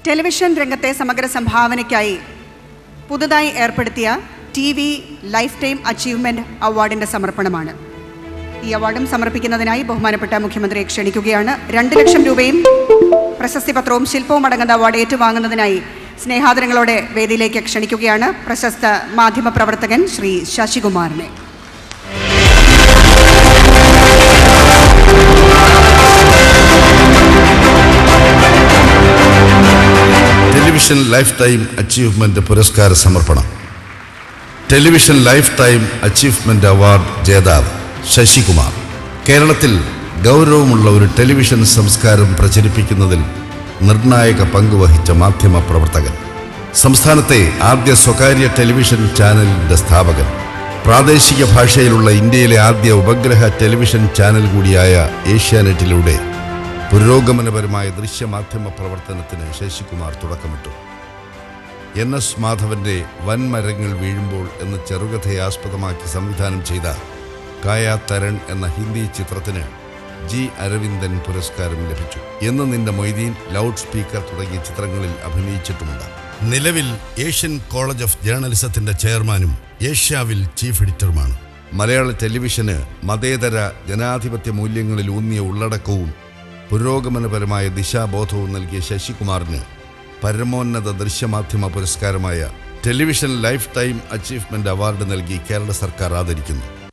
television രംഗത്തെ സമഗ്ര സംഭാവനയ്ക്കായി പുതുതായി ഏർപ്പെടുത്തിയ T V life time achievement അവാർഡിന്റെ സമർപ്പണമാണ് ഈ അവാർഡും സമർപ്പിക്കുന്നതിനായി ബഹുമാനപ്പെട്ട മുഖ്യമന്ത്രിയെ ക്ഷണിക്കുകയാണ് രണ്ട് ലക്ഷം രൂപയും പ്രശസ്തി പത്രവും ശില്പവും അടങ്ങുന്ന അവാർഡ് ഏറ്റുവാങ്ങുന്നതിനായി സ്നേഹാദരങ്ങളോടെ വേദിയിലേക്ക് ക്ഷണിക്കുകയാണ് പ്രശസ്ത മാധ്യമ പ്രവർത്തകൻ ശ്രീ ശശികുമാറിനെ ടെലിവിഷൻ ലൈഫ് ടൈം അച്ചീവ്മെന്റ് പുരസ്കാര സമർപ്പണം television life time achievement award ജേതാവ് ശശികുമാർ കേരളത്തിൽ ഗൗരവമുള്ള ഒരു ടെലിവിഷൻ സംസ്കാരം പ്രചരിപ്പിക്കുന്നതിൽ നിർണായക പങ്ക് വഹിച്ച മാധ്യമ പ്രവർത്തകൻ സംസ്ഥാനത്തെ ആദ്യ സ്വകാര്യ ടെലിവിഷൻ ചാനലിന്റെ സ്ഥാപകൻ പ്രാദേശിക ഭാഷയിലുള്ള ഇന്ത്യയിലെ ആദ്യ ഉപഗ്രഹ ടെലിവിഷൻ ചാനൽ കൂടിയായ ഏഷ്യാനെറ്റിലൂടെ പുരോഗമനപരമായ ദൃശ്യമാധ്യമ പ്രവർത്തനത്തിന് ശശികുമാർ തുടക്കമിട്ടു എൻ എസ് മാധവന്റെ വൻമരങ്ങൾ വീഴുമ്പോൾ എന്ന ചെറുകഥയെ ആസ്പദമാക്കി സംവിധാനം ചെയ്ത കായ തരൺ എന്ന ഹിന്ദി ചിത്രത്തിന് ജി അരവിന്ദൻ പുരസ്കാരം ലഭിച്ചു എന്ന് നിന്റെ മൊയ്തീൻ ലൗഡ് സ്പീക്കർ തുടങ്ങിയ ചിത്രങ്ങളിൽ അഭിനയിച്ചിട്ടുമുണ്ട് നിലവിൽ ഏഷ്യൻ കോളേജ് ഓഫ് ജേർണലിസത്തിന്റെ ചെയർമാനും ഏഷ്യാവിൽ ചീഫ് എഡിറ്ററുമാണ് മലയാള ടെലിവിഷന് മതേതര ജനാധിപത്യ മൂല്യങ്ങളിൽ ഊന്നിയ ഉള്ളടക്കവും പുരോഗമനപരമായ ദിശാബോധവും നൽകിയ ശശികുമാറിന് പരമോന്നത ദൃശ്യമാധ്യമ പുരസ്കാരമായ television life time achievement award നൽകി കേരള സർക്കാർ ആദരിക്കുന്നു